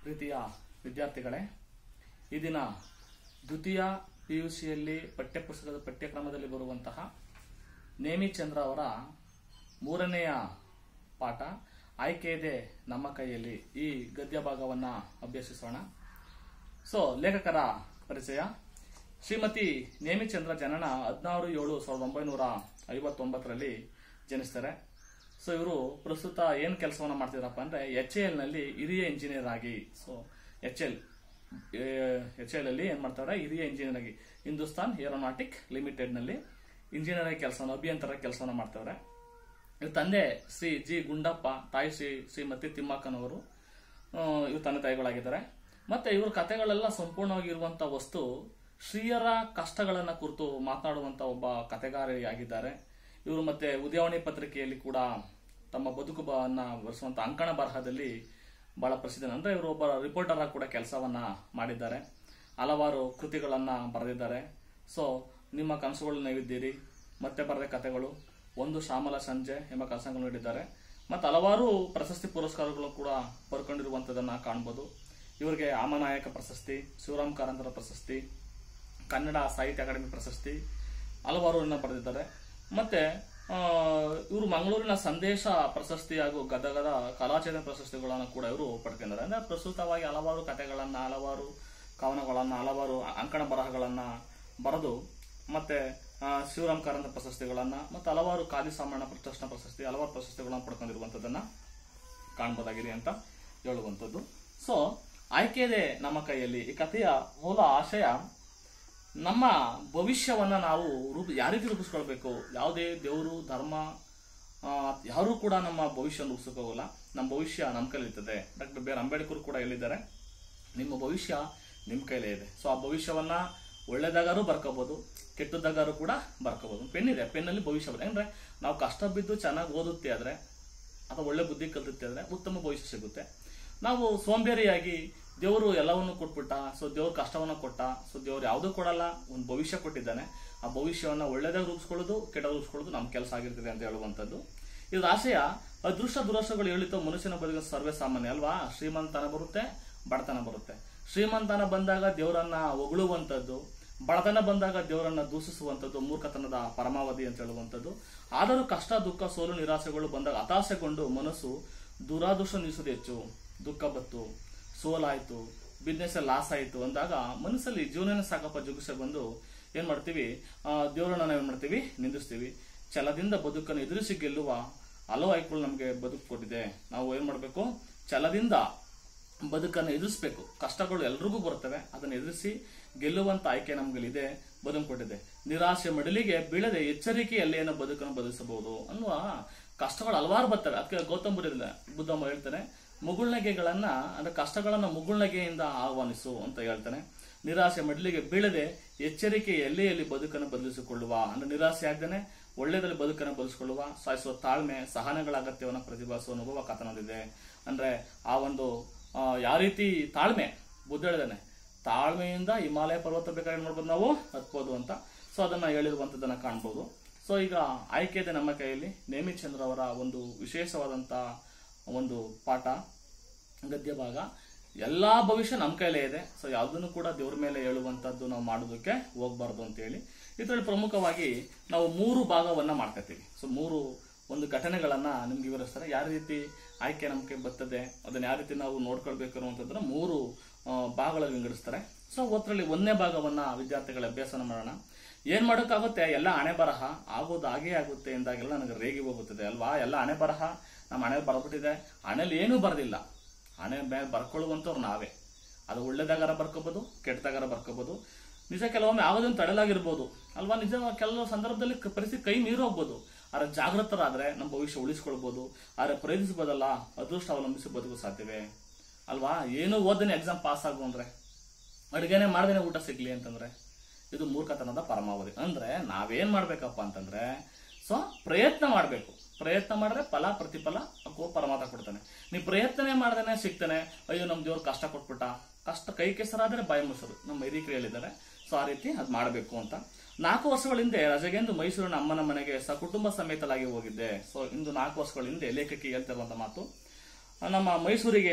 ಪ್ರೀತಿಯ ವಿದ್ಯಾರ್ಥಿಗಳೇ ಈ ದಿನ ದ್ವಿತೀಯ ಪಿ ಯು ಸಿಯಲ್ಲಿ ಪಠ್ಯಪುಸ್ತಕದ ಪಠ್ಯಕ್ರಮದಲ್ಲಿ ಬರುವಂತಹ ನೇಮಿಚಂದ್ರ ಅವರ ಮೂರನೆಯ ಪಾಠ ಆಯ್ಕೆ ಇದೆ ನಮ್ಮ ಕೈಯಲ್ಲಿ ಈ ಗದ್ಯ ಭಾಗವನ್ನ ಅಭ್ಯಸಿಸೋಣ ಸೊ ಲೇಖಕರ ಪರಿಚಯ ಶ್ರೀಮತಿ ನೇಮಿಚಂದ್ರ ಜನನ ಹದಿನಾರು ಏಳು ಸಾವಿರದ ಒಂಬೈನೂರ ಐವತ್ತೊಂಬತ್ತರಲ್ಲಿ ಜನಿಸ್ತಾರೆ ಸೊ ಇವರು ಪ್ರಸ್ತುತ ಏನ್ ಕೆಲಸವನ್ನ ಮಾಡ್ತಿದ್ರಪ್ಪ ಅಂದ್ರೆ ಎಚ್ ಎಲ್ ನಲ್ಲಿ ಹಿರಿಯ ಇಂಜಿನಿಯರ್ ಆಗಿ so H L H L ಅಲ್ಲಿ ಏನ್ ಮಾಡ್ತಾರೆ ಹಿರಿಯ ಇಂಜಿನಿಯರ್ ಆಗಿ ಹಿಂದೂಸ್ತಾನ್ ಏರೋನಾಟಿಕ್ ಲಿಮಿಟೆಡ್ ನಲ್ಲಿ ಇಂಜಿನಿಯರ್ ಆಗಿ ಕೆಲಸ ಅಭಿಯಂತರ ಕೆಲಸವನ್ನ ಮಾಡ್ತವ್ರೆ ಇವ್ರ ತಂದೆ ಶ್ರೀ ಜಿ ಗುಂಡಪ್ಪ ತಾಯಿ ಶ್ರೀ ಶ್ರೀಮತಿ ತಿಮ್ಮಕ್ಕನವರು ಆ, ಇವ್ರ ತಂದೆ ತಾಯಿಗಳಾಗಿದ್ದಾರೆ ಮತ್ತೆ ಇವ್ರ ಕಥೆಗಳೆಲ್ಲ ಸಂಪೂರ್ಣವಾಗಿ ಇರುವಂತ ವಸ್ತು ಶ್ರೀಯರ ಕಷ್ಟಗಳನ್ನ ಕುರಿತು ಮಾತನಾಡುವಂತ ಒಬ್ಬ ಕಥೆಗಾರಿಯಾಗಿದ್ದಾರೆ ಇವರು ಮತ್ತೆ ಉದಯವಾಣಿ ಪತ್ರಿಕೆಯಲ್ಲಿ ಕೂಡ ತಮ್ಮ ಬದುಕುಬನ್ನ ಬರೆಸುವಂತ ಅಂಕಣ ಬರಹದಲ್ಲಿ ಬಹಳ ಪ್ರಸಿದ್ಧ ಅಂದ್ರೆ ಇವರು ಒಬ್ಬ ರಿಪೋರ್ಟರ್ ಆಗಿ ಕೂಡ ಕೆಲಸವನ್ನ ಮಾಡಿದ್ದಾರೆ ಹಲವಾರು ಕೃತಿಗಳನ್ನ ಬರೆದಿದ್ದಾರೆ ಸೊ ನಿಮ್ಮ ಕನಸುಗಳು ನೀವಿದ್ದೀರಿ ಮತ್ತೆ ಬರೆದ ಕಥೆಗಳು ಒಂದು ಶ್ಯಾಮಲ ಸಂಜೆ ಎಂಬ ಕನಸನ್ನು ನೀಡಿದ್ದಾರೆ ಮತ್ತು ಹಲವಾರು ಪ್ರಶಸ್ತಿ ಪುರಸ್ಕಾರಗಳು ಕೂಡ ಬರ್ಕೊಂಡಿರುವಂಥದ್ದನ್ನ ಕಾಣ್ಬೋದು ಇವರಿಗೆ ಆಮನಾಯಕ ಪ್ರಶಸ್ತಿ ಶಿವರಾಮ್ ಕಾರಂತರ ಪ್ರಶಸ್ತಿ ಕನ್ನಡ ಸಾಹಿತ್ಯ ಅಕಾಡೆಮಿ ಪ್ರಶಸ್ತಿ ಹಲವಾರು ಇನ್ನ ಪಡೆದಿದ್ದಾರೆ ಮತ್ತೆ ಇವರು ಮಂಗಳೂರಿನ ಸಂದೇಶ ಪ್ರಶಸ್ತಿ ಹಾಗೂ ಗದಗದ ಕಲಾಚೇತನ ಪ್ರಶಸ್ತಿಗಳನ್ನು ಕೂಡ ಇವರು ಪಡ್ಕೊಂಡಿದ್ದಾರೆ ಅಂದ್ರೆ ಪ್ರಸ್ತುತವಾಗಿ ಹಲವಾರು ಕಥೆಗಳನ್ನ ಹಲವಾರು ಕವನಗಳನ್ನ ಹಲವಾರು ಅಂಕಣ ಬರಹಗಳನ್ನ ಬರೆದು ಮತ್ತೆ ಆ, ಶಿವರಾಮ್ ಕಾರಂತ ಪ್ರಶಸ್ತಿಗಳನ್ನ ಮತ್ತೆ ಹಲವಾರು ಕಾದಿ ಸಾಮಣ್ಣ ಪ್ರತಿಷ್ಠಾ ಪ್ರಶಸ್ತಿ ಹಲವಾರು ಪ್ರಶಸ್ತಿಗಳನ್ನ ಪಡ್ಕೊಂಡಿರುವಂತದನ್ನ ಕಾಣ್ಬೋದಾಗಿದೆ ಅಂತ ಹೇಳುವಂಥದ್ದು ಸೊ ಆಯ್ಕೆ ಇದೆ ನಮ್ಮ ಕೈಯಲ್ಲಿ ಈ ಕಥೆಯ ಮೂಲ ಆಶಯ ನಮ್ಮ ಭವಿಷ್ಯವನ್ನ ನಾವು ರೂಪ ಯಾವ ರೀತಿ ರೂಪಿಸ್ಕೊಳ್ಬೇಕು ಯಾವುದೇ ದೇವರು ಧರ್ಮ ಆ, ಯಾರೂ ಕೂಡ ನಮ್ಮ ಭವಿಷ್ಯ ರೂಪಿಸೋಕೋಗಲ್ಲ ನಮ್ಮ ಭವಿಷ್ಯ ನಮ್ಮ ಕೈಲಿರ್ತದೆ ಡಾಕ್ಟರ್ ಬಿ ಆರ್ ಅಂಬೇಡ್ಕರ್ ಕೂಡ ಹೇಳಿದ್ದಾರೆ ನಿಮ್ಮ ಭವಿಷ್ಯ ನಿಮ್ಮ ಕೈಲೇ ಇದೆ ಸೊ ಆ ಭವಿಷ್ಯವನ್ನ ಒಳ್ಳೇದಾಗಾರು ಬರ್ಕೋಬಹುದು ಕೆಟ್ಟದಾಗಾರು ಕೂಡ ಬರ್ಕೋಬಹುದು ಪೆನ್ ಇದೆ ಪೆನ್ನಲ್ಲಿ ಭವಿಷ್ಯ ಬರುತ್ತೆ ಅಂದ್ರೆ ನಾವು ಕಷ್ಟ ಬಿದ್ದು ಚೆನ್ನಾಗಿ ಓದುತ್ತೆ ಆದ್ರೆ ಅಥವಾ ಒಳ್ಳೆ ಬುದ್ಧಿ ಕಲಿತೆ ಆದ್ರೆ ಉತ್ತಮ ಭವಿಷ್ಯ ಸಿಗುತ್ತೆ ನಾವು ಸೋಂಬೇರಿಯಾಗಿ ದೇವರು ಎಲ್ಲವನ್ನು ಕೊಟ್ಬಿಟ್ಟ ಸೊ ದೇವ್ರ ಕಷ್ಟವನ್ನ ಕೊಟ್ಟ ಸೊ ದೇವ್ರು ಯಾವುದೂ ಕೊಡಲ್ಲ ಒಂದು ಭವಿಷ್ಯ ಕೊಟ್ಟಿದ್ದಾನೆ ಆ ಭವಿಷ್ಯವನ್ನ ಒಳ್ಳೇದಾಗಿ ರೂಪಿಸ್ಕೊಳ್ಳೋದು ಕೆಟ್ಟ ರೂಪಿಸ್ಕೊಳ್ಳೋದು ನಮ್ಮ ಕೆಲಸ ಆಗಿರ್ತದೆ ಅಂತ ಹೇಳುವಂಥದ್ದು ಇದ್ರ ಆಶಯ ಅದೃಷ್ಟ ದುರಷ್ಟಗಳು ಹೇಳಿತು ಮನುಷ್ಯನ ಬದುಕಿನ ಸರ್ವೇ ಸಾಮಾನ್ಯ ಅಲ್ವಾ ಶ್ರೀಮಂತನ ಬರುತ್ತೆ ಬಡತನ ಬರುತ್ತೆ ಶ್ರೀಮಂತನ ಬಂದಾಗ ದೇವರನ್ನ ಹೊಗಳುವಂಥದ್ದು ಬಡತನ ಬಂದಾಗ ದೇವರನ್ನ ದೂಷಿಸುವಂಥದ್ದು ಮೂರ್ಖತನದ ಪರಮಾವಧಿ ಅಂತ ಹೇಳುವಂಥದ್ದು ಆದರೂ ಕಷ್ಟ ದುಃಖ ಸೋಲು ನಿರಾಸೆಗಳು ಬಂದಾಗ ಹತಾಶೆಗೊಂಡು ಮನಸ್ಸು ದುರಾದೃಷ್ಟ ನಿಲ್ಲಿಸೋದು ಹೆಚ್ಚು ದುಃಖ ಬತ್ತು ಸೋಲಾಯ್ತು ಬಿಸ್ನೆಸ್ ಲಾಸ್ ಆಯ್ತು ಅಂದಾಗ ಮನಸ್ಸಲ್ಲಿ ಜೀವನ ಸಾಕಪ್ಪ ಜುಗುಸೆ ಬಂದು ಏನ್ ಮಾಡ್ತೀವಿ ಆ, ದೇವರನ್ನ ನಾವ್ ಏನ್ ಮಾಡ್ತೀವಿ ನಿಂದಿಸ್ತೀವಿ ಛಲದಿಂದ ಬದುಕನ್ನು ಎದುರಿಸಿ ಗೆಲ್ಲುವ ಹಲವು ಆಯ್ಕೆಗಳು ನಮಗೆ ಬದುಕು ಕೊಟ್ಟಿದೆ ನಾವು ಏನ್ ಮಾಡ್ಬೇಕು ಛಲದಿಂದ ಬದುಕನ್ನು ಎದುರಿಸಬೇಕು ಕಷ್ಟಗಳು ಎಲ್ರಿಗೂ ಬರ್ತವೆ ಅದನ್ನು ಎದುರಿಸಿ ಗೆಲ್ಲುವಂತ ಆಯ್ಕೆ ನಮ್ಗಲ್ಲಿದೆ ಬದುಕು ಕೊಟ್ಟಿದೆ ನಿರಾಶೆ ಮಡಲಿಗೆ ಬೀಳದೆ ಎಚ್ಚರಿಕೆಯಲ್ಲಿ ಏನೋ ಬದುಕನ್ನು ಬದುಕಿಸಬಹುದು ಅನ್ನುವ ಕಷ್ಟಗಳು ಹಲವಾರು ಬರ್ತವೆ ಅದಕ್ಕೆ ಗೌತಮ್ ಬುದ್ಧ ಬುದ್ಧಮ್ಮ ಹೇಳ್ತಾನೆ ಮುಗುಳ್ನಗೆಗಳನ್ನ ಅಂದ್ರೆ ಕಷ್ಟಗಳನ್ನ ಮುಗುಳ್ನಗೆಯಿಂದ ಆಹ್ವಾನಿಸು ಅಂತ ಹೇಳ್ತಾನೆ ನಿರಾಶೆ ಮಡಲಿಗೆ ಬೀಳದೆ ಎಚ್ಚರಿಕೆ ಎಲ್ಲೆಯಲ್ಲಿ ಬದುಕನ್ನು ಬದಲಿಸಿಕೊಳ್ಳುವ ಅಂದ್ರೆ ನಿರಾಸೆ ಆಗದೇನೆ ಒಳ್ಳೆಯದಲ್ಲಿ ಬದುಕನ್ನು ಬದಲಿಸಿಕೊಳ್ಳುವ ಸಾಯಿಸುವ ತಾಳ್ಮೆ ಸಹನಗಳ ಅಗತ್ಯವನ್ನು ಪ್ರತಿಭಾಸುವ ಅನುಭವ ಕಥನದಿದೆ ಅಂದ್ರೆ ಆ ಒಂದು ಆ, ಯಾವ ರೀತಿ ತಾಳ್ಮೆ ಬುದ್ಧ ಹೇಳಿದಾನೆ ತಾಳ್ಮೆಯಿಂದ ಹಿಮಾಲಯ ಪರ್ವತ ಬೇಕಾದ್ರೆ ಮಾಡ್ಬೋದು ನಾವು ಹತ್ಬೋದು ಅಂತ ಸೊ ಅದನ್ನ ಹೇಳಿರುವಂತದನ್ನ ಕಾಣ್ಬೋದು ಸೊ ಈಗ ಆಯ್ಕೆ ಇದೆ ನಮ್ಮ ಕೈಯಲ್ಲಿ ನೇಮಿಚಂದ್ರ ಅವರ ಒಂದು ವಿಶೇಷವಾದಂತ ಒಂದು ಪಾಠ ಗದ್ಯ ಭಾಗ ಎಲ್ಲಾ ಭವಿಷ್ಯ ನಮ್ಮ ಕೈಲೇ ಇದೆ ಸೊ ಯಾವುದನ್ನು ಕೂಡ ದೇವ್ರ ಮೇಲೆ ಹೇಳುವಂತದ್ದು ನಾವು ಮಾಡೋದಕ್ಕೆ ಹೋಗ್ಬಾರ್ದು ಅಂತ ಹೇಳಿ ಇದರಲ್ಲಿ ಪ್ರಮುಖವಾಗಿ ನಾವು ಮೂರು ಭಾಗವನ್ನ ಮಾಡ್ಕೊತೀವಿ ಸೊ ಮೂರು ಒಂದು ಘಟನೆಗಳನ್ನ ನಿಮ್ಗೆ ವಿವರಿಸ್ತಾರೆ ಯಾವ ರೀತಿ ಆಯ್ಕೆ ನಮಗೆ ಬರ್ತದೆ ಅದನ್ನ ಯಾವ ರೀತಿ ನಾವು ನೋಡ್ಕೊಳ್ಬೇಕು ಅನ್ನುವಂಥದ್ದನ್ನ ಮೂರು ಆ, ಭಾಗಗಳಲ್ಲಿ ವಿಂಗಡಿಸ್ತಾರೆ ಸೊ ಒತ್ತರಲ್ಲಿ ಒಂದನೇ ಭಾಗವನ್ನ ವಿದ್ಯಾರ್ಥಿಗಳ ಅಭ್ಯಾಸನ ಮಾಡೋಣ ಏನ್ ಮಾಡೋಕ್ಕಾಗುತ್ತೆ ಎಲ್ಲ ಹಣೆ ಬರಹ ಆಗೋದು ಹಾಗೇ ಆಗುತ್ತೆ ಎಂದಾಗೆಲ್ಲ ನನಗೆ ರೇಗಿ ಹೋಗುತ್ತದೆ ಅಲ್ವಾ ಎಲ್ಲ ಹಣೆ ಬರಹ ನಮ್ಮ ಹಣೆ ಬರಬಿಟ್ಟಿದೆ ಹಣೆಲಿ ಏನೂ ಬರದಿಲ್ಲ ಹಣೆ ಮೇಲೆ ಬರ್ಕೊಳ್ಳುವಂಥವ್ರು ನಾವೇ ಅದು ಒಳ್ಳೇದಾಗಾರ ಬರ್ಕೋಬಹುದು ಕೆಟ್ಟದಾಗಾರ ಬರ್ಕೋಬಹುದು ನಿಜ ಕೆಲವೊಮ್ಮೆ ಆಗೋದನ್ನು ತಡೆಲಾಗಿರ್ಬೋದು ಅಲ್ವಾ ನಿಜ ಕೆಲವು ಸಂದರ್ಭದಲ್ಲಿ ಕ- ಪರಿಸ್ಥಿತಿ ಕೈ ಮೀರಿ ಹೋಗ್ಬೋದು ಆದ್ರೆ ಜಾಗೃತರಾದ್ರೆ ನಮ್ಮ ಭವಿಷ್ಯ ಉಳಿಸ್ಕೊಳ್ಬಹುದು ಆದ್ರೆ ಪ್ರಯತ್ನಿಸಬಹುದಲ್ಲ ಅದೃಷ್ಟ ಅವಲಂಬಿಸಿ ಬದುಕು ಸಾಧ್ಯವೇ ಅಲ್ವಾ ಏನು ಓದನೆ ಎಕ್ಸಾಮ್ ಪಾಸ್ ಆಗು ಅಂದ್ರೆ ಅಡುಗೆನೆ ಮಾಡ್ದೇನೆ ಊಟ ಸಿಗ್ಲಿ ಅಂತಂದ್ರೆ ಇದು ಮೂರ್ಖತನದ ಪರಮಾವಧಿ ಅಂದ್ರೆ ನಾವೇನ್ ಮಾಡ್ಬೇಕಪ್ಪ ಅಂತಂದ್ರೆ ಸೊ ಪ್ರಯತ್ನ ಮಾಡ್ಬೇಕು ಪ್ರಯತ್ನ ಮಾಡಿದ್ರೆ ಫಲ ಪ್ರತಿಫಲ ಅಕ್ಕೋ ಪರಮಾತ್ಮ ಕೊಡ್ತಾನೆ ನೀ ಪ್ರಯತ್ನನೇ ಮಾಡ್ದೇನೆ ಸಿಗ್ತಾನೆ ಅಯ್ಯೋ ನಮ್ ದೇವ್ರು ಕಷ್ಟ ಕೊಟ್ಬಿಟ್ಟ ಕಷ್ಟ ಕೈ ಕೆಸರಾದ್ರೆ ಬಾಯಿ ಮೊಸರು ನಮ್ಮ ಹಿರಿಕರು ಹೇಳಿದ್ದಾರೆ ಸೊ ಆ ರೀತಿ ಅದ್ ಮಾಡಬೇಕು ಅಂತ ನಾಲ್ಕು ವರ್ಷಗಳ ಹಿಂದೆ ರಜೆಗೆಂದು ಮೈಸೂರಿನ ಅಮ್ಮನ ಮನೆಗೆ ಸಕುಟುಂಬ ಸಮೇತಲಾಗಿ ಹೋಗಿದ್ದೆ ಸೊ ಇಂದು ನಾಲ್ಕು ವರ್ಷಗಳ ಹಿಂದೆ ಲೇಖಕಿ ಹೇಳ್ತಿರುವಂತ ಮಾತು ನಮ್ಮ ಮೈಸೂರಿಗೆ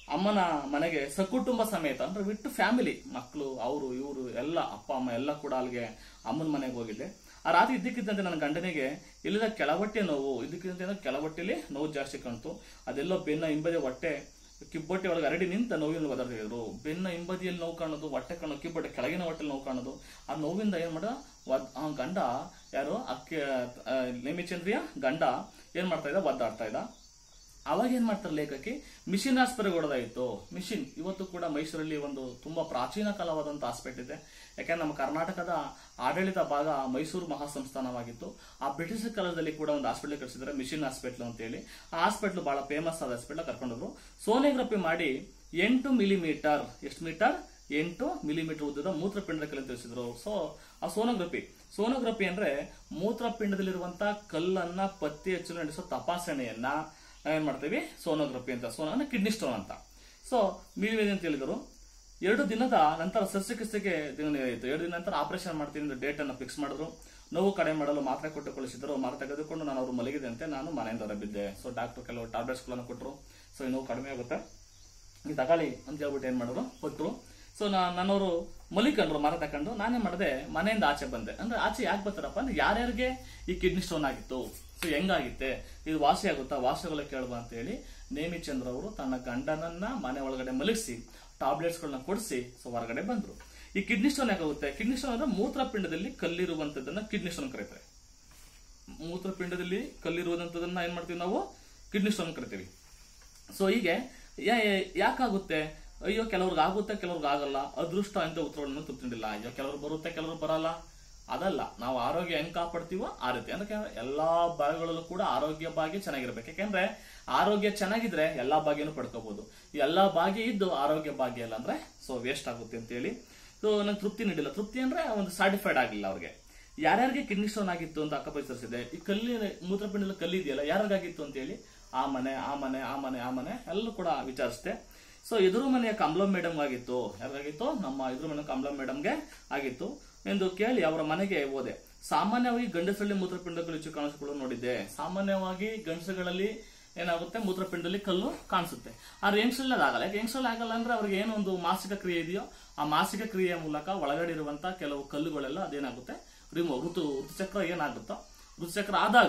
ಅಮ್ಮನ ಮನೆಗೆ ಸಕುಟುಂಬ ಸಮೇತ ಅಂದ್ರೆ ವಿಟ್ಟು ಫ್ಯಾಮಿಲಿ ಮಕ್ಕಳು ಅವರು ಇವರು ಎಲ್ಲ ಅಪ್ಪ ಅಮ್ಮ ಎಲ್ಲ ಕೂಡ ಅಲ್ಲಿಗೆ ಅಮ್ಮನ ಮನೆಗೆ ಹೋಗಿದ್ದೆ ಆ ರಾತ್ರಿ ಇದ್ದಕ್ಕಿದ್ದಂತೆ ನನ್ನ ಗಂಡನಿಗೆ ಇಲ್ಲದ ಕೆಳವಟ್ಟೆ ನೋವು ಇದ್ದಕ್ಕಿದ್ದಂತೆ ಏನೋ ಕೆಳವಟ್ಟೆಲಿ ನೋವು ಜಾಸ್ತಿ ಕಾಣ್ತು ಅದೆಲ್ಲೋ ಬೆನ್ನ ಹಿಂಬದಿ ಹೊಟ್ಟೆ ಕಿಬ್ಬೊಟ್ಟೆ ಒಳಗೆ ಹರಡಿ ನಿಂತ ನೋವಿನ ಒದರ್ತಿದ್ರು ಬೆನ್ನ ಹಿಂಬದಿಯಲ್ಲಿ ನೋವು ಕಾಣೋದು ಹೊಟ್ಟೆ ಕಾಣೋದು ಕಿಬ್ಬೊಟ್ಟೆ ಕೆಳಗಿನ ಹೊಟ್ಟೆಲಿ ನೋವು ಕಾಣೋದು ಆ ನೋವಿಂದ ಏನ್ ಮಾಡ ಆ ಗಂಡ ಯಾರು ಅಕ್ಕೆ ಆ, ನೇಮಿಚಂದ್ರಿಯ ಗಂಡ ಏನ್ ಮಾಡ್ತಾ ಇದ್ದ ಒದ್ದಾಡ್ತಾ ಇದ್ದ ಅವಾಗ ಏನ್ ಮಾಡ್ತಾರೆ ಲೇಖಕಿ ಮಿಷಿನ್ ಆಸ್ಪತ್ರೆ ಹೊಡೆದಾಯಿತು ಮಿಷಿನ್ ಇವತ್ತು ಕೂಡ ಮೈಸೂರಲ್ಲಿ ಒಂದು ತುಂಬಾ ಪ್ರಾಚೀನ ಕಾಲವಾದಂತ ಹಾಸ್ಪಿಟಲ್ ಇದೆ ಯಾಕಂದ್ರೆ ನಮ್ಮ ಕರ್ನಾಟಕದ ಆಡಳಿತ ಭಾಗ ಮೈಸೂರು ಮಹಾಸಂಸ್ಥಾನವಾಗಿತ್ತು ಆ ಬ್ರಿಟಿಷ್ ಕಾಲದಲ್ಲಿ ಕೂಡ ಒಂದು ಹಾಸ್ಪಿಟಲ್ ಕಳಿಸಿದ್ದಾರೆ ಮಿಷಿನ್ ಹಾಸ್ಪಿಟಲ್ ಅಂತ ಹೇಳಿ ಆ ಹಾಸ್ಪಿಟಲ್ ಬಹಳ ಫೇಮಸ್ ಆದ ಹಾಸ್ಪಿಟಲ್ ಕರ್ಕೊಂಡೋದ್ರು ಸೋನೋಗ್ರಫಿ ಮಾಡಿ ಎಂಟು ಮಿಲಿಮೀಟರ್ ಎಷ್ಟು ಮೀಟರ್ ಎಂಟು ಮಿಲಿಮೀಟರ್ ಉದ್ದದ ಮೂತ್ರಪಿಂಡದ ಕಲೆ ತಿಳಿಸಿದ್ರು ಸೊ ಆ ಸೋನೋಗ್ರಫಿ ಸೋನೋಗ್ರಫಿ ಅಂದ್ರೆ ಮೂತ್ರಪಿಂಡದಲ್ಲಿರುವಂತ ಕಲ್ಲನ್ನ ಪತ್ತೆ ಹಚ್ಚಲು ನಡೆಸೋ ತಪಾಸಣೆಯನ್ನ ನಾವೇನ್ ಮಾಡ್ತೀವಿ ಸೋನೋಗ್ರಫಿ ಅಂತ ಸೋನ ಅಂದ್ರೆ ಕಿಡ್ನಿ ಸ್ಟೋನ್ ಅಂತ ಸೊ ಮೀಡಿಯಾ ಅಂತ ಹೇಳಿದ್ರು ಎರಡು ದಿನದ ನಂತರ ಶಸ್ತ್ರಚಿಕಿತ್ಸೆಗೆ ದಿನ ನಡೆಯಿತು ಎರಡು ದಿನ ನಂತರ ಆಪರೇಷನ್ ಮಾಡ್ತೀನಿ ಅಂತ ಡೇಟ್ ಅನ್ನು ಫಿಕ್ಸ್ ಮಾಡಿದ್ರು ನೋವು ಕಡಿಮೆ ಮಾಡಲು ಮಾತ್ರೆ ಕೊಟ್ಟು ಕಳಿಸಿದ್ರು ಮಾತ್ರೆ ತೆಗೆದುಕೊಂಡು ನಾನು ಅವರು ಮಲಗಿದಂತೆ ನಾನು ಮನೆಯಿಂದ ಹೊರಬಿದ್ದೆ ಸೊ ಡಾಕ್ಟರ್ ಕೆಲವು ಟ್ಯಾಬ್ಲೆಟ್ಸ್ಗಳನ್ನು ಕೊಟ್ಟರು ಸೊ ಈ ನೋವು ಕಡಿಮೆ ಆಗುತ್ತೆ ಈ ತಗೊಳ್ಳಿ ಅಂತ ಹೇಳ್ಬಿಟ್ಟು ಏನ್ ಮಾಡಿದ್ರು ಕೊಟ್ಟರು ಸೊ ನನ್ನವರು ಮಲಿಕಂಡ್ರು ಮರ ತಕೊಂಡು ನಾನೇನ್ ಮಾಡಿದೆ ಮನೆಯಿಂದ ಆಚೆ ಬಂದೆ ಅಂದ್ರೆ ಆಚೆ ಯಾಕೆ ಬರ್ತಾರಪ್ಪ ಅಂದ್ರೆ ಯಾರ್ಯಾರಿಗೆ ಈ ಕಿಡ್ನಿ ಸ್ಟೋನ್ ಆಗಿತ್ತು ಸೊ ಹೆಂಗಾಗಿತ್ತೆ ಇದು ವಾಸಿ ಆಗುತ್ತಾ ವಾಸಿಗಳ ಕೇಳುವ ಅಂತ ಹೇಳಿ ನೇಮಿಚಂದ್ರ ಅವರು ತನ್ನ ಗಂಡನನ್ನ ಮನೆ ಒಳಗಡೆ ಮಲಗಿಸಿ ಟಾಬ್ಲೆಟ್ಸ್ ಗಳನ್ನ ಕೊಡಿಸಿ ಸೊ ಹೊರಗಡೆ ಬಂದ್ರು ಈ ಕಿಡ್ನಿ ಸ್ಟೋನ್ ಯಾಕಾಗುತ್ತೆ ಕಿಡ್ನಿ ಸ್ಟೋನ್ ಅಂದ್ರೆ ಮೂತ್ರಪಿಂಡದಲ್ಲಿ ಕಲ್ಲಿರುವಂತದನ್ನ ಕಿಡ್ನಿ ಸ್ಟೋನ್ ಕರೀತಾರೆ ಮೂತ್ರಪಿಂಡದಲ್ಲಿ ಕಲ್ಲಿರುವಂತದನ್ನ ಏನ್ ಮಾಡ್ತೀವಿ ನಾವು ಕಿಡ್ನಿ ಸ್ಟೋನ್ ಕರಿತೀವಿ ಸೊ ಹೀಗೆ ಯಾ- ಯಾ- ಯಾಕಾಗುತ್ತೆ ಅಯ್ಯೋ ಕೆಲವ್ರಿಗೆ ಆಗುತ್ತೆ ಕೆಲವ್ರಿಗೆ ಆಗಲ್ಲ ಅದೃಷ್ಟ ಅಂತ ಉತ್ತರಗಳನ್ನು ತುಂಬಿಲ್ಲ ಅಯ್ಯೋ ಕೆಲವ್ರು ಬರುತ್ತೆ ಕೆಲವ್ರು ಬರಲ್ಲ ಅದಲ್ಲ ನಾವು ಆರೋಗ್ಯ ಹೆಂಗ್ ಕಾಪಾಡ್ತೀವೋ ಆ ರೀತಿ ಅಂದ್ರೆ ಎಲ್ಲಾ ಭಾಗಗಳಲ್ಲೂ ಕೂಡ ಆರೋಗ್ಯ ಭಾಗ್ಯ ಚೆನ್ನಾಗಿರ್ಬೇಕು ಯಾಕೆಂದ್ರೆ ಆರೋಗ್ಯ ಚೆನ್ನಾಗಿದ್ರೆ ಎಲ್ಲಾ ಭಾಗ್ಯನೂ ಪಡ್ಕೋಬಹುದು ಎಲ್ಲಾ ಭಾಗ್ಯ ಇದ್ದು ಆರೋಗ್ಯ ಭಾಗ್ಯ ಇಲ್ಲ ಅಂದ್ರೆ ಸೊ ವೇಸ್ಟ್ ಆಗುತ್ತೆ ಅಂತ ಹೇಳಿ ಸೊ ನಂಗೆ ತೃಪ್ತಿ ನೀಡಿಲ್ಲ ತೃಪ್ತಿ ಅಂದ್ರೆ ಒಂದು ಸ್ಯಾಟಿಸ್ಫೈಡ್ ಆಗಿಲ್ಲ ಅವ್ರಿಗೆ ಯಾರ್ಯಾರಿಗೆ ಕಿಡ್ನಿ ಸ್ಟೋನ್ ಆಗಿತ್ತು ಅಂತ ಅಕ್ಕ ಪರಿಸರಿಸಿದೆ ಈ ಕಲ್ಲಿ ಮೂತ್ರಪಿಂಡದಲ್ಲಿ ಕಲ್ಲಿ ಇದೆಯಲ್ಲ ಯಾರಿಗಾಗಿತ್ತು ಅಂತ ಹೇಳಿ ಆ ಮನೆ ಆ ಮನೆ ಆ ಮನೆ ಆ ಮನೆ ಎಲ್ಲೂ ಕೂಡ ವಿಚಾರಿಸಿದೆ ಸೊ ಎದುರು ಮನೆಯ ಕಮಲಂ ಮೇಡಮ್ ಆಗಿತ್ತು ಯಾರಿಗಾಗಿತ್ತು ನಮ್ಮ ಎದುರು ಮನೆ ಕಮಲಂ ಮೇಡಮ್ಗೆ ಆಗಿತ್ತು ಎಂದು ಕೇಳಿ ಅವರ ಮನೆಗೆ ಹೋದೆ ಸಾಮಾನ್ಯವಾಗಿ ಗಂಡಸರಲ್ಲಿ ಮೂತ್ರಪಿಂಡಗಳು ಹೆಚ್ಚು ಕಾಣಿಸಿಕೊಳ್ಳಲು ನೋಡಿದ್ದೆ ಸಾಮಾನ್ಯವಾಗಿ ಗಂಡಸುಗಳಲ್ಲಿ ಏನಾಗುತ್ತೆ ಮೂತ್ರಪಿಂಡದಲ್ಲಿ ಕಲ್ಲು ಕಾಣಿಸುತ್ತೆ ಆದ್ರೆ ಹೆಂಗ್ಸಲ್ಲಿ ಅದಾಗಲ್ಲ ಯಾಕೆ ಹೆಂಗ್ಸಲ್ಲಿ ಆಗಲ್ಲ ಅಂದ್ರೆ ಅವ್ರಿಗೆ ಏನೋ ಒಂದು ಮಾಸಿಕ ಕ್ರಿಯೆ ಇದೆಯೋ ಆ ಮಾಸಿಕ ಕ್ರಿಯೆಯ ಮೂಲಕ ಒಳಗಡೆ ಇರುವಂತ ಕೆಲವು ಕಲ್ಲುಗಳೆಲ್ಲ ಅದೇನಾಗುತ್ತೆ ರಿಮೂವ್ ಋತು ಋತುಚಕ್ರ ಏನಾಗುತ್ತೋ ಋತುಚಕ್ರ ಆದಾಗ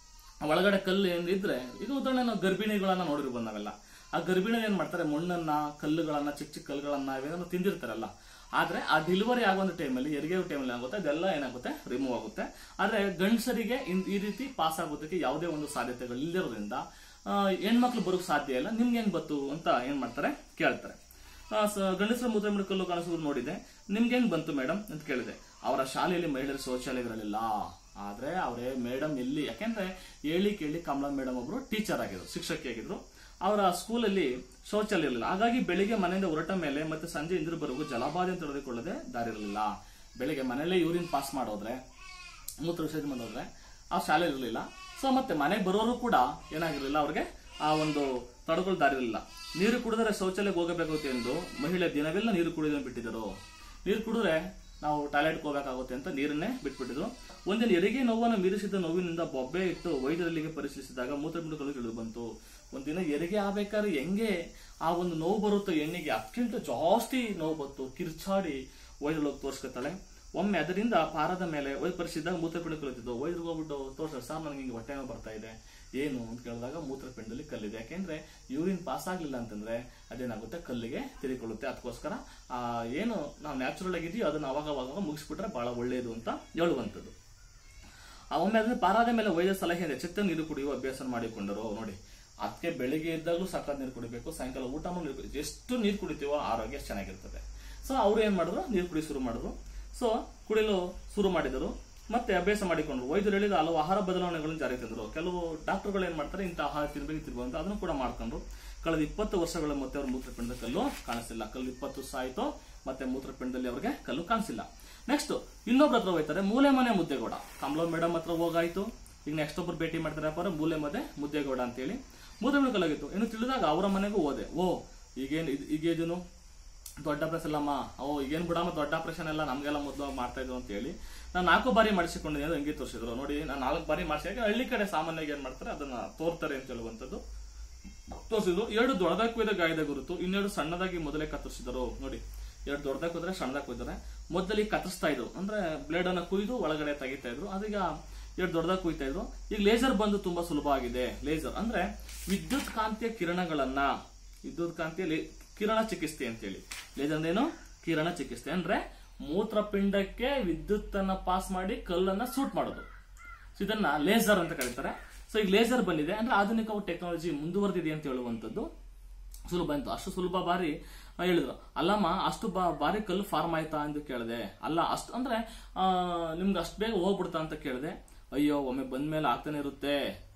ಆ ಒಳಗಡೆ ಕಲ್ಲು ಏನಿದ್ರೆ ಇದು ಉದಾಹರಣೆ ನಾವು ಗರ್ಭಿಣಿಗಳನ್ನ ನೋಡಿರ್ಬೋದು ನಾವೆಲ್ಲ ಆ ಗರ್ಭಿಣಿ ಏನ್ ಮಾಡ್ತಾರೆ ಮಣ್ಣನ್ನ ಕಲ್ಲುಗಳನ್ನ ಚಿಕ್ಕ ಚಿಕ್ಕ ಕಲ್ಲುಗಳನ್ನ ಇವೇನೋ ತಿಂದಿರ್ತಾರಲ್ಲ ಆದ್ರೆ ಆ ಡೆಲಿವರಿ ಆಗುವಂತ ಟೈಮಲ್ಲಿ ಹೆರಿಗೆ ಟೈಮಲ್ಲಿ ಆಗುತ್ತೆ ಅದೆಲ್ಲ ಏನಾಗುತ್ತೆ ರಿಮೂವ್ ಆಗುತ್ತೆ ಆದ್ರೆ ಗಂಡಸರಿಗೆ ಇನ್- ಈ ರೀತಿ ಪಾಸ್ ಆಗೋದಕ್ಕೆ ಯಾವುದೇ ಒಂದು ಸಾಧ್ಯತೆಗಳು ಇಲ್ಲಿರೋದ್ರಿಂದ ಆ, ಹೆಣ್ಮಕ್ಳು ಬರೋಕ್ ಸಾಧ್ಯ ಇಲ್ಲ ನಿಮ್ಗೆ ಹೆಂಗ್ ಬತ್ತು ಅಂತ ಏನ್ ಮಾಡ್ತಾರೆ ಕೇಳ್ತಾರೆ ಆ, ಸ- ಗಂಡಸರ ಮೂತ್ರ ಕಲ್ಲು ಕಾಣಿಸೋದು ನೋಡಿದೆ ನಿಮ್ಗೆ ಹೆಂಗ್ ಬಂತು ಮೇಡಮ್ ಅಂತ ಕೇಳಿದೆ ಅವರ ಶಾಲೆಯಲ್ಲಿ ಮಹಿಳೆಯರ ಶೌಚಾಲಯಗಳಿರಲಿಲ್ಲ ಆದ್ರೆ ಅವರೇ ಮೇಡಮ್ ಎಲ್ಲಿ ಯಾಕೆಂದ್ರೆ ಹೇಳಿ ಕೇಳಿ ಕಮಲಾ ಮೇಡಮ್ ಒಬ್ರು ಟೀಚರ್ ಆಗಿದ್ರು ಶಿಕ್ಷಕಿ ಆಗಿದ್ರು ಅವರ ಸ್ಕೂಲಲ್ಲಿ ಶೌಚಾಲಯ ಇರಲಿಲ್ಲ ಹಾಗಾಗಿ ಬೆಳಿಗ್ಗೆ ಮನೆಯಿಂದ ಹೊರಟ ಮೇಲೆ ಮತ್ತೆ ಸಂಜೆ ಇಂದ್ರವರೆಗೂ ಜಲಬಾಧೆ ತಿಳಿದುಕೊಳ್ಳದೆ ದಾರಿ ಇರಲಿಲ್ಲ ಬೆಳಿಗ್ಗೆ ಮನೆಯಲ್ಲೇ ಯೂರಿನ್ ಪಾಸ್ ಮಾಡೋದ್ರೆ ಮೂತ್ರ ವಿಸರ್ಜನೆ ಮಾಡೋದ್ರೆ ಆ ಶಾಲೆ ಇರಲಿಲ್ಲ ಸೊ ಮತ್ತೆ ಮನೆಗೆ ಬರೋರು ಕೂಡ ಏನಾಗಿರಲಿಲ್ಲ ಅವ್ರಿಗೆ ಆ ಒಂದು ತಡೆಗಳು ದಾರಿ ಇರಲಿಲ್ಲ ನೀರು ಕುಡಿದರೆ ಶೌಚಾಲಯಕ್ಕೆ ಹೋಗಬೇಕಾಗುತ್ತೆ ಎಂದು ಮಹಿಳೆ ದಿನವೆಲ್ಲ ನೀರು ಕುಡಿಯೋದನ್ನು ಬಿಟ್ಟಿದ್ದರು ನೀರು ಕುಡಿದ್ರೆ ನಾವು ಟಾಯ್ಲೆಟ್ಗೆ ಹೋಗಬೇಕಾಗುತ್ತೆ ಅಂತ ನೀರನ್ನೇ ಬಿಟ್ಬಿಟ್ಟಿದ್ರು ಒಂದಿನ ಹೆರಿಗೆ ನೋವನ್ನು ಮೀರಿಸಿದ ನೋವಿನಿಂದ ಬೊಬ್ಬೆ ಇಟ್ಟು ವೈದ್ಯರಲ್ಲಿಗೆ ಪರಿಶೀಲಿಸಿದಾಗ ಮೂತ್ರಪಿಂಡಗಳು ತಿಳಿದು ಬಂತು ಒಂದಿನ ಹೆರಿಗೆ ಆಗ್ಬೇಕಾದ್ರೆ ಹೆಂಗೆ ಆ ಒಂದು ನೋವು ಬರುತ್ತೋ ಹೆಣ್ಣಿಗೆ ಅತ್ಯಂತ ಜಾಸ್ತಿ ನೋವು ಬಂತು ಕಿರ್ಚಾಡಿ ವೈದ್ಯರೊಳಗೆ ತೋರಿಸ್ಕೊತಾಳೆ ಒಮ್ಮೆ ಅದರಿಂದ ಪಾರದ ಮೇಲೆ ವೈದ್ಯ ಪರಿಶೀಲಿಸಿದಾಗ ಮೂತ್ರಪಿಂಡ ಕಲಿತಿದ್ದು ವೈದ್ಯರು ಹೋಗ್ಬಿಟ್ಟು ತೋರಿಸ್ತಾರೆ ಸರ್ ನನಗೆ ಹಿಂಗೆ ಹೊಟ್ಟೆ ನೋವು ಬರ್ತಾ ಇದೆ ಏನು ಅಂತ ಕೇಳಿದಾಗ ಮೂತ್ರಪಿಂಡದಲ್ಲಿ ಕಲ್ಲಿದೆ ಯಾಕೆಂದ್ರೆ ಯೂರಿನ್ ಪಾಸ್ ಆಗ್ಲಿಲ್ಲ ಅಂತಂದ್ರೆ ಅದೇನಾಗುತ್ತೆ ಕಲ್ಲಿಗೆ ತಿರುಕೊಳ್ಳುತ್ತೆ ಅದಕ್ಕೋಸ್ಕರ ಆ ಏನು ನಾವು ನ್ಯಾಚುರಲ್ ಆಗಿದೆಯೋ ಅದನ್ನ ಅವಾಗ ಅವಾಗ ಮುಗಿಸ್ಬಿಟ್ರೆ ಬಹಳ ಒಳ್ಳೆಯದು ಅಂತ ಹೇಳುವಂಥದ್ದು ಆ ಒಮ್ಮೆ ಅದನ್ನ ಪಾರಾದ ಮೇಲೆ ವೈದ್ಯ ಸಲಹೆ ಚಿತ್ತ ನೀರು ಕುಡಿಯುವ ಅಭ್ಯಾಸ ಮಾಡಿಕೊಂಡರು ನೋಡಿ ಅದಕ್ಕೆ ಬೆಳಿಗ್ಗೆ ಇದ್ದಾಗಲೂ ಸಖತ್ ನೀರು ಕುಡಿಬೇಕು ಸಾಯಂಕಾಲ ಊಟ ಮಾಡಿ ನೀರು ಕುಡಿ- ಎಷ್ಟು ನೀರು ಕುಡಿತೀವೋ ಆರೋಗ್ಯ ಚೆನ್ನಾಗಿರ್ತದೆ ಸೊ ಅವ್ರು ಏನ್ ಮಾಡಿದ್ರು ನೀರು ಕುಡಿ ಶುರು ಮಾಡಿದ್ರು ಸೊ ಕುಡಿಯಲು ಶುರು ಮಾಡಿದರು ಮತ್ತೆ ಅಭ್ಯಾಸ ಮಾಡಿಕೊಂಡ್ರು ವೈದ್ಯರು ಹೇಳಿದ ಹಲವು ಆಹಾರ ಬದಲಾವಣೆಗಳನ್ನು ಜಾರಿಗೆ ತಂದರು ಕೆಲವು ಡಾಕ್ಟರ್ಗಳು ಏನ್ ಮಾಡ್ತಾರೆ ಇಂಥ ಆಹಾರ ತಿನ್ಬೇಕು ತಿನ್ಬೇಕು ಅಂತ ಅದನ್ನು ಕೂಡ ಮಾಡ್ಕೊಂಡ್ರು ಕಳೆದ ಇಪ್ಪತ್ತು ವರ್ಷಗಳ ಮತ್ತೆ ಅವ್ರ ಮೂತ್ರಪಿಂಡದ ಕಲ್ಲು ಕಾಣಿಸಿಲ್ಲ ಕಲ್ಲು ಇಪ್ಪತ್ತು ವರ್ಷ ಆಯ್ತು ಮತ್ತೆ ಮೂತ್ರಪಿಂಡದಲ್ಲಿ ಅವ್ರಿಗೆ ಕಲ್ಲು ಕಾಣಿಸಿಲ್ಲ ನೆಕ್ಸ್ಟ್ ಇನ್ನೊಬ್ರ ಹತ್ರ ಹೋಯ್ತಾರೆ ಮೂಲೆ ಮನೆ ಮುದ್ದೆಗೌಡ ಕಮಲ ಮೇಡಮ್ ಹತ್ರ ಹೋಗಾಯ್ತು ಈಗ ನೆಕ್ಸ್ಟ್ ಒಬ್ರು ಭೇಟಿ ಮಾಡ್ತಾರಪ್ಪ ಅವ್ರು ಮೂಲೆ ಮದೆ ಮುದ್ದೆಗೌಡ ಅಂತೇಳಿ ಮೂತ್ರಪಿಂಡ ಕಲ್ಲಾಗಿತ್ತು ಇನ್ನು ತಿಳಿದಾಗ ಅವರ ಮನೆಗೂ ಹೋದೆ ಓ ಈಗೇನು ಈಗೇನು ದೊಡ್ಡ ಆಪರೇಷನ್ ಅಲ್ಲಮ್ಮ ಓ ಈಗೇನ್ ಬಿಡಮ್ಮ ದೊಡ್ಡ ಆಪರೇಷನ್ ಎಲ್ಲ ನಮ್ಗೆಲ್ಲ ಮೊದಲು ಮಾಡ್ತಾ ಇದ್ವು ಅಂತ ಹೇಳಿ ನಾನು ನಾಲ್ಕು ಬಾರಿ ಮಾಡಿಸಿಕೊಂಡಿದ್ದೀನಿ ಅಂತ ಹಂಗೆ ತೋರಿಸಿದ್ರು ನೋಡಿ ನಾನು ನಾಲ್ಕು ಬಾರಿ ಮಾಡಿಸಿ ಹಳ್ಳಿ ಕಡೆ ಸಾಮಾನ್ಯವಾಗಿ ಏನ್ ಮಾಡ್ತಾರೆ ಅದನ್ನ ತೋರ್ತಾರೆ ಅಂತ ಹೇಳುವಂಥದ್ದು ತೋರಿಸಿದ್ರು ಎರಡು ದೊಡ್ಡದಾಗಿ ಕೊಯ್ದ ಗಾಯದ ಗುರುತು ಇನ್ನೆರಡು ಸಣ್ಣದಾಗಿ ಮೊದಲೇ ಕತ್ತರಿಸಿದರು ನೋಡಿ ಎರಡು ದೊಡ್ಡದಾಗಿ ಕೊಯ್ದ್ರೆ ಸಣ್ಣದಾಗಿ ಕೊಯ್ತಾರೆ ಮೊದಲಲ್ಲಿ ಕತ್ತರಿಸ್ತಾ ಇದ್ರು ಅಂದ್ರೆ ಬ್ಲೇಡ್ ಅನ್ನ ಕುಯ್ದು ಒಳಗಡೆ ತೆಗಿತಾ ಇದ್ರು ಅದೀಗ ಎರಡು ದೊಡ್ಡದಾಗಿ ಕುಯ್ತಾ ಇದ್ರು ಈಗ ಲೇಸರ್ ಬಂದು ತುಂಬಾ ಸುಲಭ ಆಗಿದೆ ಲೇಸರ್ ಅಂದ್ರೆ ವಿದ್ಯುತ್ ಕಾಂತೀಯ ಕಿರಣಗಳನ್ನ ವಿದ್ಯುತ್ ಕಾಂತೀಯ ಲೇ- ಕಿರಣ ಚಿಕಿತ್ಸೆ ಅಂತೇಳಿ ಲೇಸರ್ ಅಂದ್ರೇನು ಕಿರಣ ಚಿಕಿತ್ಸೆ ಅಂದ್ರೆ ಮೂತ್ರಪಿಂಡಕ್ಕೆ ವಿದ್ಯುತ್ ಅನ್ನ ಪಾಸ್ ಮಾಡಿ ಕಲ್ಲನ್ನ ಸೂಟ್ ಮಾಡೋದು ಸೊ ಇದನ್ನ ಲೇಸರ್ ಅಂತ ಕರೀತಾರೆ ಸೊ ಈಗ ಲೇಸರ್ ಬಂದಿದೆ ಅಂದ್ರೆ ಆಧುನಿಕ ಟೆಕ್ನಾಲಜಿ ಮುಂದುವರೆದಿದೆ ಅಂತ ಹೇಳುವಂಥದ್ದು ಸುಲಭ ಅಂತ ಅಷ್ಟು ಸುಲಭ ಬಾರಿ ಆ, ಹೇಳಿದ್ರು ಅಲ್ಲಮ್ಮ ಅಷ್ಟು ಬಾ- ಬಾರಿ ಕಲ್ಲು ಫಾರ್ಮ್ ಆಯ್ತಾ ಎಂದು ಕೇಳಿದೆ ಅಲ್ಲ ಅಷ್ಟು ಅಂದ್ರೆ ಆ, ನಿಮ್ಗೆ ಅಷ್ಟು ಬೇಗ ಹೋಗ್ಬಿಡ್ತಾ ಅಂತ ಕೇಳಿದೆ ಅಯ್ಯೋ ಒಮ್ಮೆ ಬಂದ್ಮೇಲೆ ಆಗ್ತಾನೆ ಇರುತ್ತೆ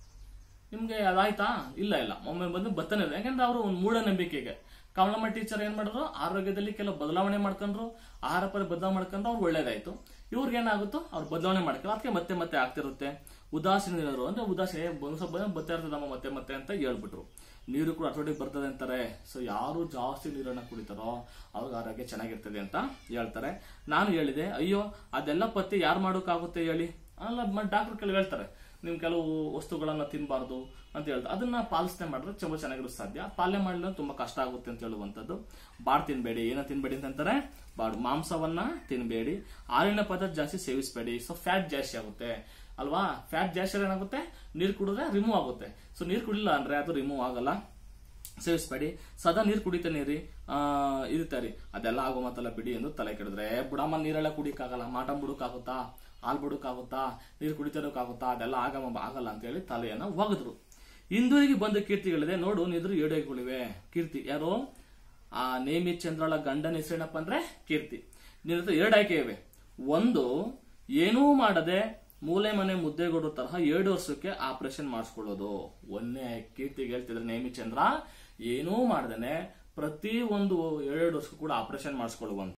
ನಿಮ್ಗೆ ಅದಾಯ್ತಾ ಇಲ್ಲ ಇಲ್ಲ ಒಮ್ಮೆ ಬಂದು ಬರ್ತಾನೆ ಇರುತ್ತೆ ಯಾಕಂದ್ರೆ ಅವರು ಒಂದು ಮೂಢನಂಬಿಕೆಗೆ ಕಮಲಮ್ಮ ಟೀಚರ್ ಏನ್ ಮಾಡಿದ್ರು ಆರೋಗ್ಯದಲ್ಲಿ ಕೆಲವು ಬದಲಾವಣೆ ಮಾಡ್ಕೊಂಡ್ರು ಆಹಾರ ಪರಿ ಬದಲಾವಣೆ ಮಾಡ್ಕೊಂಡ್ರು ಅವ್ರು ಒಳ್ಳೇದಾಯ್ತು ಇವ್ರಿಗೆ ಏನಾಗುತ್ತೋ ಅವ್ರು ಬದಲಾವಣೆ ಮಾಡ್ಕೊಂಡು ಅದಕ್ಕೆ ಮತ್ತೆ ಮತ್ತೆ ಆಗ್ತಿರುತ್ತೆ ಉದಾಸೀನರು ಅಂದ್ರೆ ಉದಾಸೀನ ಒಂದು ಸ್ವಲ್ಪ ಬರ್ತಾ ಇರ್ತದಮ್ಮ ಮತ್ತೆ ಮತ್ತೆ ಅಂತ ಹೇಳ್ಬಿಟ್ರು ನೀರು ಕೂಡ ಅಟೋಟಿಗೆ ಬರ್ತದೆ ಅಂತಾರೆ ಸೊ ಯಾರು ಜಾಸ್ತಿ ನೀರನ್ನ ಕುಡಿತಾರೋ ಅವ್ರಿಗೆ ಆರೋಗ್ಯ ಚೆನ್ನಾಗಿರ್ತದೆ ಅಂತ ಹೇಳ್ತಾರೆ ನಾನು ಹೇಳಿದೆ ಅಯ್ಯೋ ಅದೆಲ್ಲ ಪತ್ತೆ ಯಾರು ಮಾಡೋಕ್ಕಾಗುತ್ತೆ ಹೇಳಿ ಅಲ್ಲ ಡಾಕ್ಟರ್ ಕೆಲವು ಹೇಳ್ತಾರೆ ನೀವು ಕೆಲವು ವಸ್ತುಗಳನ್ನ ತಿನ್ನಬಾರ್ದು ಅಂತ ಹೇಳ್ತಾರೆ ಅದನ್ನ ಪಾಲಿಸನೆ ಮಾಡಿದ್ರೆ ತುಂಬಾ ಚೆನ್ನಾಗಿರೋದು ಸಾಧ್ಯ ಪಾಲನೆ ಮಾಡಲು ತುಂಬಾ ಕಷ್ಟ ಆಗುತ್ತೆ ಅಂತ ಹೇಳುವಂಥದ್ದು ಬಾಡ್ ತಿನ್ಬೇಡಿ ಏನ ತಿನ್ಬೇಡಿ ಅಂತಂತಾರೆ ಬಾಡು ಮಾಂಸವನ್ನ ತಿನ್ಬೇಡಿ ಹಾಲಿನ ಪದಾರ್ಥ ಜಾಸ್ತಿ ಸೇವಿಸಬೇಡಿ ಸೊ ಫ್ಯಾಟ್ ಜಾಸ್ತಿ ಆಗುತ್ತೆ ಅಲ್ವಾ ಫ್ಯಾಟ್ ಜಾಸ್ತಿ ಆದ್ರೆ ಏನಾಗುತ್ತೆ ನೀರು ಕುಡಿದ್ರೆ ರಿಮೂವ್ ಆಗುತ್ತೆ ಸೊ ನೀರು ಕುಡಿಲ್ಲ ಅಂದ್ರೆ ಅದು ರಿಮೂವ್ ಆಗಲ್ಲ ಸೇವಿಸ್ಬೇಡಿ ಸದಾ ನೀರು ಕುಡಿತಾನೆ ರೀ ಆ ಇರ್ತಾರೆ ಅದೆಲ್ಲ ಆಗೋ ಮಾತಲ್ಲ ಬಿಡಿ ಎಂದು ತಲೆ ಕೆಡಿದ್ರೆ ಬುಡಮ್ಮ ನೀರೆಲ್ಲ ಕುಡಿಯಕ್ಕಾಗಲ್ಲ ಮಾಟ ಬಿಡಕ್ಕಾಗುತ್ತಾ ಹಾಲು ಬಿಡಕ್ಕಾಗುತ್ತಾ ನೀರು ಕುಡಿತಿರೋಕ್ಕಾಗುತ್ತಾ ಅದೆಲ್ಲ ಆಗ ಆಗಲ್ಲ ಅಂತ ಹೇಳಿ ತಲೆಯನ್ನ ಒಗೆದ್ರು ಹಿಂದೂರಿಗೆ ಬಂದ ಕೀರ್ತಿಗಳಿದೆ ನೋಡು ನಿದ್ರು ಏಡುಗಳಿವೆ ಕೀರ್ತಿ ಯಾರು ಆ ನೇಮಿ ಚಂದ್ರಳ ಗಂಡನ ಹೆಸರೇನಪ್ಪ ಅಂದ್ರೆ ಕೀರ್ತಿ ನಿನ್ನ ಹತ್ರ ಎರಡು ಆಯ್ಕೆ ಇವೆ ಒಂದು ಏನೂ ಮಾಡದೆ ಮೂಲೆ ಮನೆ ಮುದ್ದೆಗೋಡು ತರಹ ಎರಡು ವರ್ಷಕ್ಕೆ ಆಪರೇಷನ್ ಮಾಡಿಸ್ಕೊಳ್ಳೋದು ಒಂದೇ ಕೀರ್ತಿಗೆ ಹೇಳ್ತಿದ್ರೆ ನೇಮಿ ಚಂದ್ರ ಏನೂ ಮಾಡ್ದೇನೆ ಪ್ರತಿ ಒಂದು ಎರಡು ವರ್ಷಕ್ಕೂ ಕೂಡ ಆಪರೇಷನ್ ಮಾಡಿಸ್ಕೊಳ್ಳುವಂತ